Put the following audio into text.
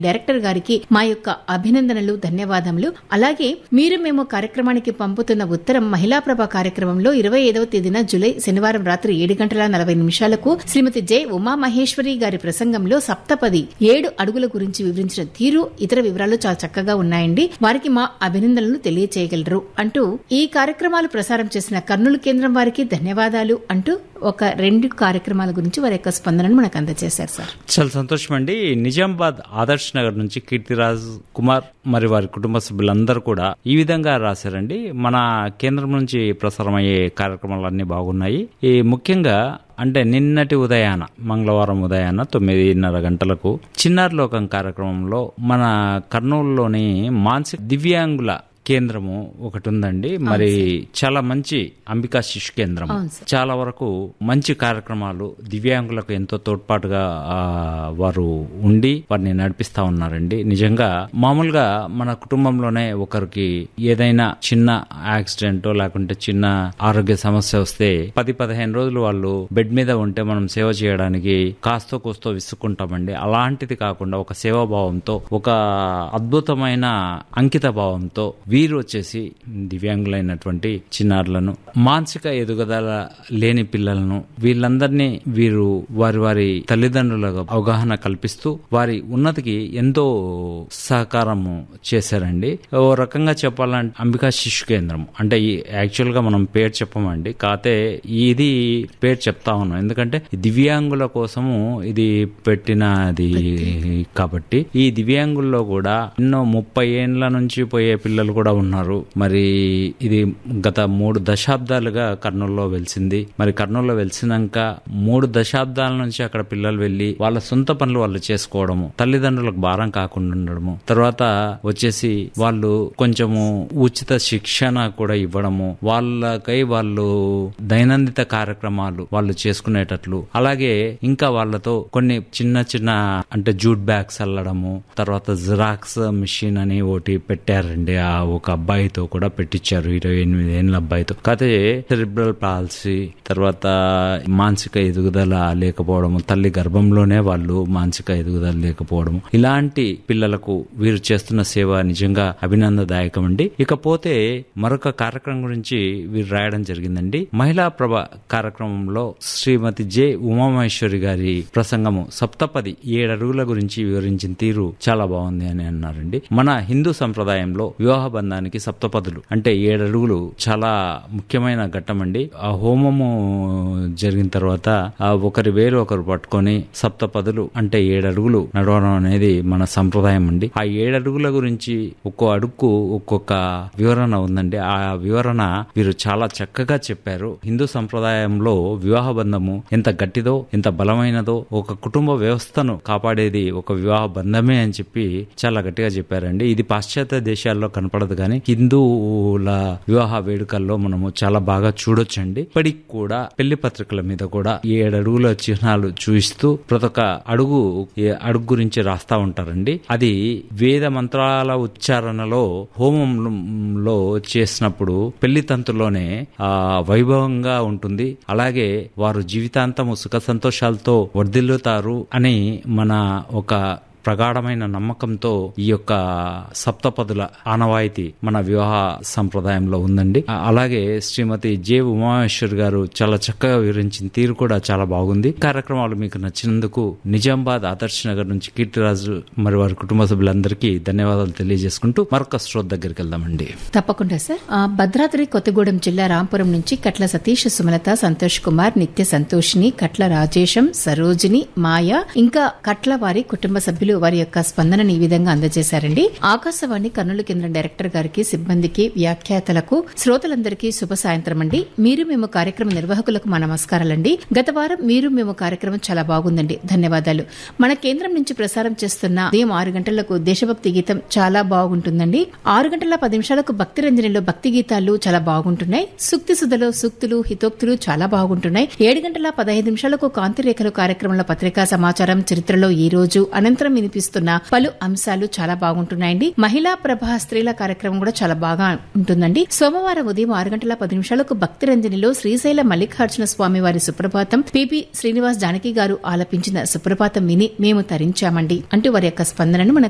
director గారికి మా యొక్క అభినందనలు ధన్యవాదములు అలాగే మీరు మేము కార్యక్రమానికి పంపుతున్న ఉత్తరం మహిళా ప్రభ కార్యక్రమంలో ఇరవై ఐదవ తేదీన జులై శనివారం రాత్రి ఏడు గంటల నలభై నిమిషాలకు శ్రీమతి జె ఉమామహేశ్వరి గారి ప్రసంగంలో సప్తపది ఏడు అడుగుల గురించి వివరించిన తీరు ఇతర వివరాలు చాలా చక్కగా ఉన్నాయండి వారికి మా అభినందనలు తెలియచేయగలరు అంటూ ఈ కార్యక్రమాలు ప్రసారం చేసిన కర్నూలు కేంద్రం వారికి ధన్యవాదాలు అంటూ ఒక రెండు కార్యక్రమాల గురించి వారి యొక్క స్పందనను మనకు అందజేశారు సార్ చాలా సంతోషం అండి నిజామాబాద్ ఆదర్శ్ నగర్ నుంచి కీర్తిరాజ్ కుమార్ మరి వారి కుటుంబ సభ్యులందరూ కూడా ఈ విధంగా రాశారండి మన కేంద్రం నుంచి ప్రసారమయ్యే కార్యక్రమాలన్నీ బాగున్నాయి ఈ ముఖ్యంగా అంటే నిన్నటి ఉదయాన మంగళవారం ఉదయాన తొమ్మిదిన్నర గంటలకు చిన్నారి లోకం కార్యక్రమంలో మన కర్నూలులోని మానసిక దివ్యాంగుల కేంద్రము ఒకటి ఉందండి మరి చాలా మంచి అంబికా శిశు కేంద్రం చాలా వరకు మంచి కార్యక్రమాలు దివ్యాంగులకు ఎంతో తోడ్పాటుగా ఆ, వారు ఉండి వారిని నడిపిస్తా ఉన్నారండి నిజంగా మామూలుగా మన కుటుంబంలోనే ఒకరికి ఏదైనా చిన్న యాక్సిడెంట్ లేకుంటే చిన్న ఆరోగ్య సమస్య వస్తే పది పదిహేను రోజులు వాళ్ళు బెడ్ మీద ఉంటే మనం సేవ చేయడానికి కాస్తో కూస్తో విసుక్కుంటామండి అలాంటిది కాకుండా ఒక సేవాభావంతో ఒక అద్భుతమైన అంకిత భావంతో వీరు వచ్చేసి దివ్యాంగులైనటువంటి చిన్నారులను మానసిక ఎదుగుదల లేని పిల్లలను వీళ్ళందరినీ వీరు వారి వారి తల్లిదండ్రులకు అవగాహన కల్పిస్తూ వారి ఉన్నతికి ఎంతో సహకారము చేశారండి ఓ రకంగా చెప్పాలంటే అంబికా శిశు కేంద్రం అంటే ఈ యాక్చువల్ గా మనం పేరు చెప్పమండి కాతే ఇది పేరు చెప్తా ఉన్నాం ఎందుకంటే దివ్యాంగుల కోసము ఇది పెట్టినది కాబట్టి ఈ దివ్యాంగుల్లో కూడా ఎన్నో ముప్పై ఏండ్ల నుంచి పోయే పిల్లలు కూడా ఉన్నారు మరి ఇది గత మూడు దశాబ్దాలుగా కర్నూలులో వెలిసింది మరి కర్నూలులో వెలిసినాక మూడు దశాబ్దాల నుంచి అక్కడ పిల్లలు వెళ్లి వాళ్ళ సొంత పనులు వాళ్ళు చేసుకోవడము తల్లిదండ్రులకు భారం కాకుండా ఉండడము తర్వాత వచ్చేసి వాళ్ళు కొంచెము ఉచిత శిక్షణ కూడా ఇవ్వడము వాళ్ళకై వాళ్ళు దైనందిత కార్యక్రమాలు వాళ్ళు చేసుకునేటట్లు అలాగే ఇంకా వాళ్ళతో కొన్ని చిన్న చిన్న అంటే జూట్ బ్యాగ్స్ అల్లడము తర్వాత జిరాక్స్ మిషన్ అని ఒకటి పెట్టారండి ఆ ఒక అబ్బాయితో కూడా పెట్టించారు ఇరవై ఎనిమిది ఏళ్ళ అబ్బాయితో కాకపోతే సెరిబ్రల్ పాలసీ తర్వాత మానసిక ఎదుగుదల లేకపోవడము తల్లి గర్భంలోనే వాళ్ళు మానసిక ఎదుగుదల లేకపోవడము ఇలాంటి పిల్లలకు వీరు చేస్తున్న సేవ నిజంగా అభినందదాయకం అండి ఇకపోతే మరొక కార్యక్రమం గురించి వీరు రాయడం జరిగిందండి మహిళా ప్రభ కార్యక్రమంలో శ్రీమతి జె ఉమామహేశ్వరి గారి ప్రసంగము సప్తపది ఏడు అడుగుల గురించి వివరించిన తీరు చాలా బాగుంది అని అన్నారండి మన హిందూ సంప్రదాయంలో వివాహ బంధానికి సప్తపదులు అంటే ఏడు అడుగులు చాలా ముఖ్యమైన ఘట్టం అండి ఆ హోమము జరిగిన తర్వాత ఆ ఒకరి వేరు ఒకరు పట్టుకొని సప్తపదులు అంటే ఏడు అడుగులు నడవడం అనేది మన సంప్రదాయం అండి ఆ ఏడు అడుగుల గురించి ఒక్కో అడుగుకు ఒక్కొక్క వివరణ ఉందండి ఆ వివరణ వీరు చాలా చక్కగా చెప్పారు హిందూ సంప్రదాయంలో వివాహ బంధము ఎంత గట్టిదో ఎంత బలమైనదో ఒక కుటుంబ వ్యవస్థను కాపాడేది ఒక వివాహ బంధమే అని చెప్పి చాలా గట్టిగా చెప్పారండి ఇది పాశ్చాత్య దేశాల్లో కనపడదు కానీ హిందువుల వివాహ వేడుకల్లో మనము చాలా బాగా చూడొచ్చండి ఇప్పటికి కూడా పెళ్లి పత్రికల మీద కూడా ఈ ఏడు అడుగుల చిహ్నాలు చూపిస్తూ ప్రతి ఒక్క అడుగు ఈ అడుగు గురించి రాస్తా ఉంటారండి అది వేద మంత్రాల ఉచ్చారణలో హోమంలో చేసినప్పుడు పెళ్లి తంతులోనే ఆ వైభవంగా ఉంటుంది అలాగే వారు జీవితాంతము సుఖ సంతోషాలతో వర్ధిల్లుతారు అని మన ఒక ప్రగాఢమైన నమ్మకంతో ఈ యొక్క సప్తపదుల ఆనవాయితీ మన వివాహ సంప్రదాయంలో ఉందండి ఆ- అలాగే శ్రీమతి జె ఉమామేశ్వర్ గారు చాలా చక్కగా వివరించిన తీరు కూడా చాలా బాగుంది కార్యక్రమాలు మీకు నచ్చినందుకు నిజామాబాద్ ఆదర్శ్ నగర్ నుంచి కీర్తిరాజు మరి వారి కుటుంబ సభ్యులందరికీ ధన్యవాదాలు తెలియజేసుకుంటూ మరొక శ్రోత దగ్గరికి వెళ్దామండి తప్పకుండా సార్ ఆ, భద్రాద్రి కొత్తగూడెం జిల్లా రాంపురం నుంచి కట్ల సతీష్ సుమలత సంతోష్ కుమార్ నిత్య సంతోషిని కట్ల రాజేశం సరోజిని మాయ ఇంకా కట్ల వారి కుటుంబ సభ్యులు వారి యొక్క స్పందనని ఈ విధంగా అందజేశారండి ఆకాశవాణి కర్నూలు కేంద్రం డైరెక్టర్ గారికి సిబ్బందికి వ్యాఖ్యాతలకు శ్రోతలందరికీ శుభ సాయంత్రం అండి మీరు మేము కార్యక్రమ నిర్వాహకులకు మా నమస్కారాలండి గత వారం మీరు మేము కార్యక్రమం చాలా బాగుందండి ధన్యవాదాలు మన కేంద్రం నుంచి ప్రసారం చేస్తున్న ఉదయం ఆరు గంటలకు దేశభక్తి గీతం చాలా బాగుంటుందండి ఆరు గంటల పది నిమిషాలకు భక్తి రంజనిలో భక్తి గీతాలు చాలా బాగుంటున్నాయి సూక్తి సుధలో సూక్తులు హితోక్తులు చాలా బాగుంటున్నాయి ఏడు గంటల పదహైదు నిమిషాలకు కాంతి రేఖలు కార్యక్రమంలో పత్రికా సమాచారం చరిత్రలో ఈ రోజు అనంతరం వినిపిస్తున్న పలు అంశాలు చాలా బాగుంటున్నాయండి మహిళా ప్రభా స్త్రీల కార్యక్రమం కూడా చాలా బాగా ఉంటుందండి సోమవారం ఉదయం ఆరు గంటల పది నిమిషాలకు భక్తి రంజనిలో శ్రీశైల మల్లికార్జున స్వామి వారి సుప్రభాతం పిపి శ్రీనివాస్ జానకి గారు ఆలపించిన సుప్రభాతం విని మేము తరించామండి అంటూ వారి యొక్క స్పందనను మన